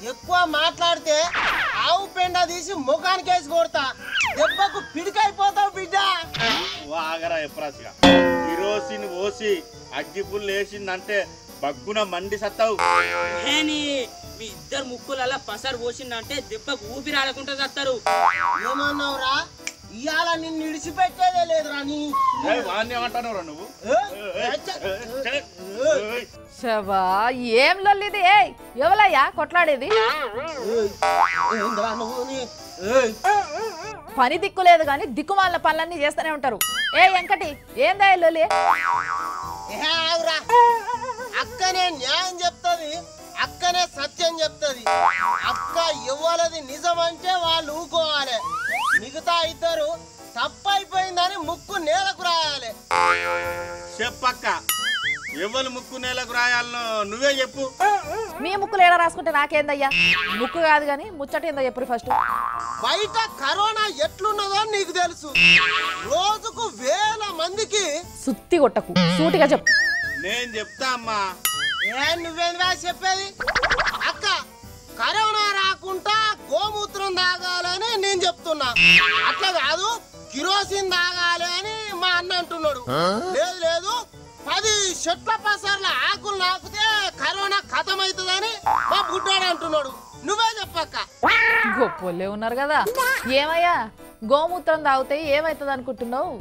ఎక్కువ మాట్లాడితే ఆవు పెండ తీసి ముఖానికి వేసి కొడతా దెబ్బకు పిడికైపోతావు బిడ్డ వాగరా ఎప్రాసిగా కిరోసిన్ పోసి అగ్గిపుల్లు వేసిందంటే బగ్గున మండి సత్తావు ఏని మీ ఇద్దరు ముక్కులలా పసరు పోసిందంటే దెబ్బకు ఊపిరి ఆడకుండా చస్తారు ఏమన్నావురా ఇవాళ నిన్ను ఇడిచిపెట్టేదే లేదురా నీ ఏయ్, వాణ్ణి ఏమంటున్నావురా నువ్వు ఏ? ఏయ్, ఏయ్, ఏయ్. శవా ఏం లొల్లిది ఏ ఎవలయ్యా కొట్లాడేది ఏయ్, ఏందిరా నువ్వు నీ? ఏయ్, పని దిక్కు లేదు కానీ దిక్కుమాలిన పనులన్నీ చేస్తూనే ఉంటారు ఏ వెంకటి ఏందా ఈ లొల్లి ఏ ఆవురా అక్కనే న్యాయం చెప్తుంది అక్కనే సత్యం చెప్తుంది అక్క ఇవ్వాలది నిజం అంటే వాళ్ళు ఊకోవాలి మిగతా ఇద్దరు తప్పైపోయిందని ముక్కు నేలకు రాయాలి చెప్పక్క ఎవరు ముక్కు నేలకు రాయాలనో నువ్వే చెప్పు మీ ముక్కులు ఏడ రాసుకుంటే నాకేందయ్యా ముక్కు కాదు కానీ ముచ్చటేందో చెప్పు ఫస్ట్ బయట కరోనా ఎట్లున్నదో నీకు తెలుసు రోజుకు వేల మందికి సుత్తి కొట్టకు సూటిగా చెప్పు నేను చెప్తా అమ్మా ఏ నువ్వేందిరా చెప్పేది అక్క కరోనా రాకుండా గోమూత్రం తాగాలని నేను చెప్తున్నా అట్లా కాదు కిరోసిన్ తాగాలి అని మా అన్న అంటున్నాడు లేదు లేదు పది చెట్ల పసర్ల ఆకులు నాకుతే కరోనా ఖతమవుతుందని మా బుడ్డాడు అంటున్నాడు నువ్వే చెప్పక్క గొప్పోళ్ళే ఉన్నారు కదా ఏమయ్యా గోమూత్రం తాగితే ఏమవుతుంది అనుకుంటున్నావు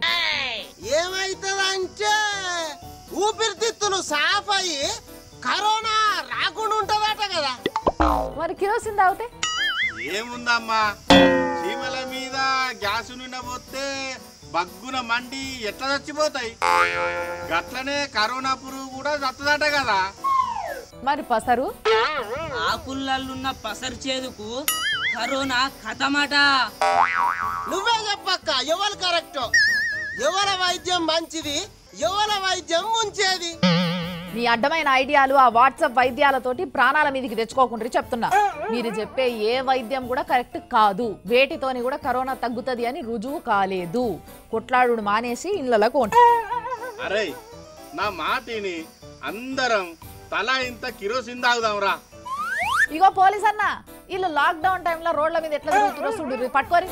ఏమైతుందంటే ఊపిరితిత్తులు సాఫ్ అయ్యి కరోనా రాకుండా ఉంటదట కదా మరి కిరోసిన్ తాగితే ఏముందమ్మా చీమల మీద గ్యాస్ నిండబోతే బగ్గున మండి ఎట్లా చచ్చిపోతాయి గట్లనే కరోనా పురుగు కూడా చత్తదట కదా మరి పసరు ఆకులల్లున్న పసరు చేదుకు కరోనా కథమాట నువ్వే చెప్పక్క ఎవరు కరెక్ట్ ఎవరి వైద్యం మంచిది ఎవరి వైద్యం ముంచేది మీ అడ్డమైన ఐడియాలు ఆ వాట్సాప్ వైద్యాలతోటి ప్రాణాల మీదకి తెచ్చుకోకుండా చెప్తున్నా మీరు చెప్పే ఏ వైద్యం కూడా కరెక్ట్ కాదు వేటితోని కూడా కరోనా తగ్గుతుంది అని రుజువు కాలేదు కొట్లాడు మానేసి ఇళ్ళకు అరే నా మాటిని అందరం తలా ఇంత కిరోసిన్ తాగుదాంరా ఇగో పోలీస్ అన్న వీళ్ళు లాక్డౌన్ టైంలో రోడ్ల మీద ఎట్లా తిరుగుతురో చూడు పట్టుకోరి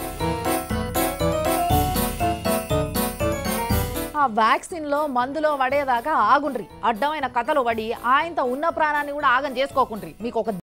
ఆ వ్యాక్సిన్ లో మందులో పడేదాకా ఆగుండ్రి అడ్డమైన కథలు పడి ఆయనతో ఉన్న ప్రాణాన్ని కూడా ఆగం చేసుకోకుండ్రి మీకు ఒక